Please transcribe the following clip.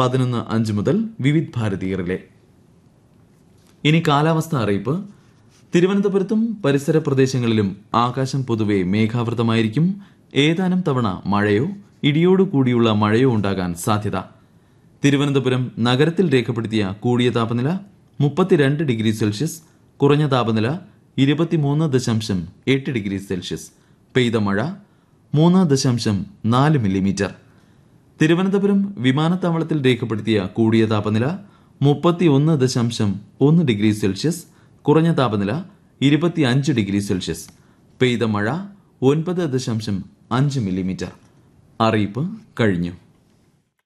പതിനൊന്ന് അഞ്ച് മുതൽ വിവിധ് ഭാരതീയറിലെ ഇനി കാലാവസ്ഥ അറിയിപ്പ് തിരുവനന്തപുരത്തും പരിസര പ്രദേശങ്ങളിലും ആകാശം പൊതുവെ മേഘാവൃതമായിരിക്കും ഏതാനും തവണ മഴയോ ഇടിയോടു കൂടിയുള്ള മഴയോ ഉണ്ടാകാൻ സാധ്യത തിരുവനന്തപുരം നഗരത്തിൽ രേഖപ്പെടുത്തിയ കൂടിയ താപനില മുപ്പത്തിരണ്ട് ഡിഗ്രി സെൽഷ്യസ് കുറഞ്ഞ താപനില ഇരുപത്തിമൂന്ന് ദശാംശം എട്ട് ഡിഗ്രി സെൽഷ്യസ് പെയ്ത മഴ മൂന്ന് ദശാംശം നാല് മില്ലിമീറ്റർ തിരുവനന്തപുരം വിമാനത്താവളത്തിൽ രേഖപ്പെടുത്തിയ കൂടിയ താപനില മുപ്പത്തിയൊന്ന് ദശാംശം ഒന്ന് ഡിഗ്രി സെൽഷ്യസ് കുറഞ്ഞ താപനില ഇരുപത്തിയഞ്ച് ഡിഗ്രി സെൽഷ്യസ് പെയ്ത മഴ ഒൻപത് ദശാംശം അഞ്ച് മില്ലിമീറ്റർ അറിയിപ്പ് കഴിഞ്ഞു